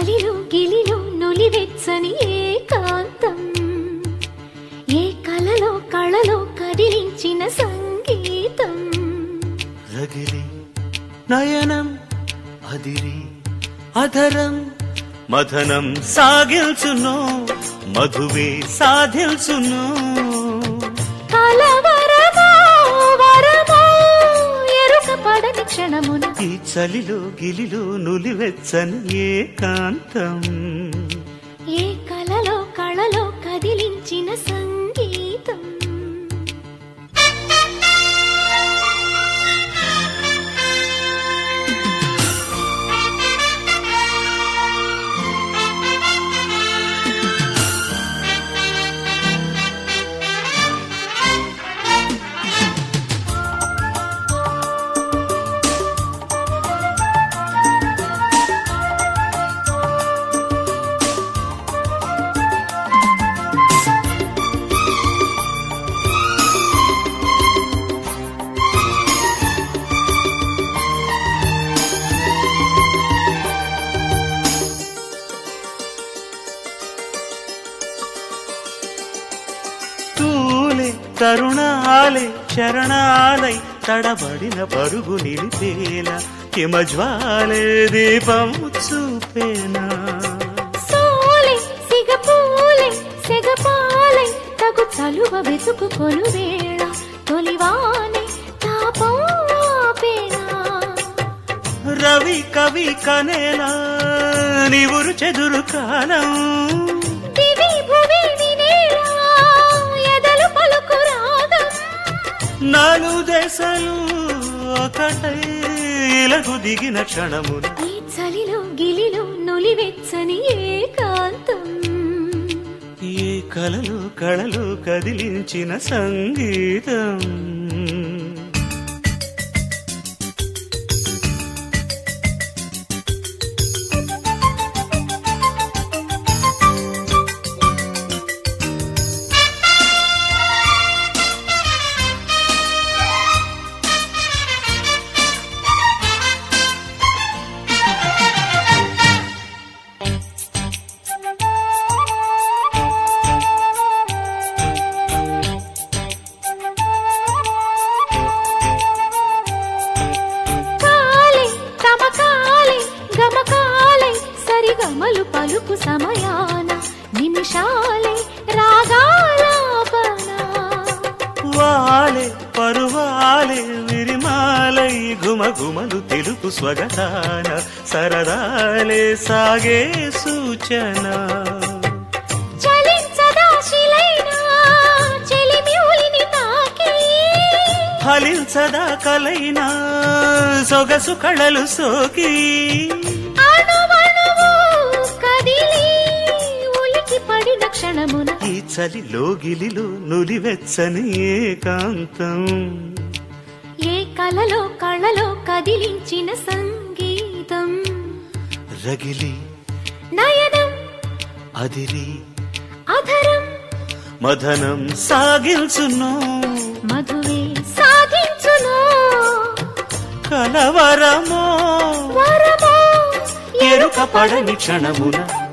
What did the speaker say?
చలిలో గిలిలో నులివెచ్చని ఏకాంతం ఏ కలలో కళలో కదిలించిన సంగీతం రగిలి నయనం అదిరి అధరం మథనం సాగిల్చును మధువే సాధిల్చును కలవరమో వరమో ఎరుక పడని క్షణమున ఈ చలిలో గిలిలో నులివెచ్చని ఏకాంతం ఏ కలలో కళలో కదిలించిన సంగీతం తూలే తరుణాలే చరణాలై తడబడిన పరుగు నిలిపేల హిమజ్వాలే దీపం చూపేనా సోలే సిగపూలే సెగపాలే తగు చలువ వెతుకుకొను వేళ తొలివానే తాపం ఆపేనా రవి కవి కనేలా నీవురు చెదురు కాలం దివి భువి వినేలా ఎదలు పలుకు రాగం నాలు దశలు ఒకటై ఇలకు దిగిన క్షణమున ఈ చలిలో గిలిలో నులివెచ్చని ఏకాంతం ఏ కలలు కళలు కదిలించిన సంగీతం కాలే తమకాలే గమకాలే సరిగమలు పలుకు సమయాన నిమిషాలే రాగాలాపన వాలే పరువాలే విరిమాలై గుమగుమలు తెలుపు స్వగతాన సరదాలే సాగే సూచన చలించదా శిలైనా చెలిమివులిని తాకి ఫలించదా కలైనా సొగసు కళలు సోకి అణువణువు కదిలి ఉలికి పడిన క్షణమున ఈ చలిలో గిలిలో నులివెచ్చని ఏకాంతం ఏ కలలో కళలో కదిలించిన సంగీతం రగిలి నయనం అదిరి అధరం మదనం సాగిల్చును మధువే సాధించును కలవరమో వరమో ఎరుక పడని క్షణమున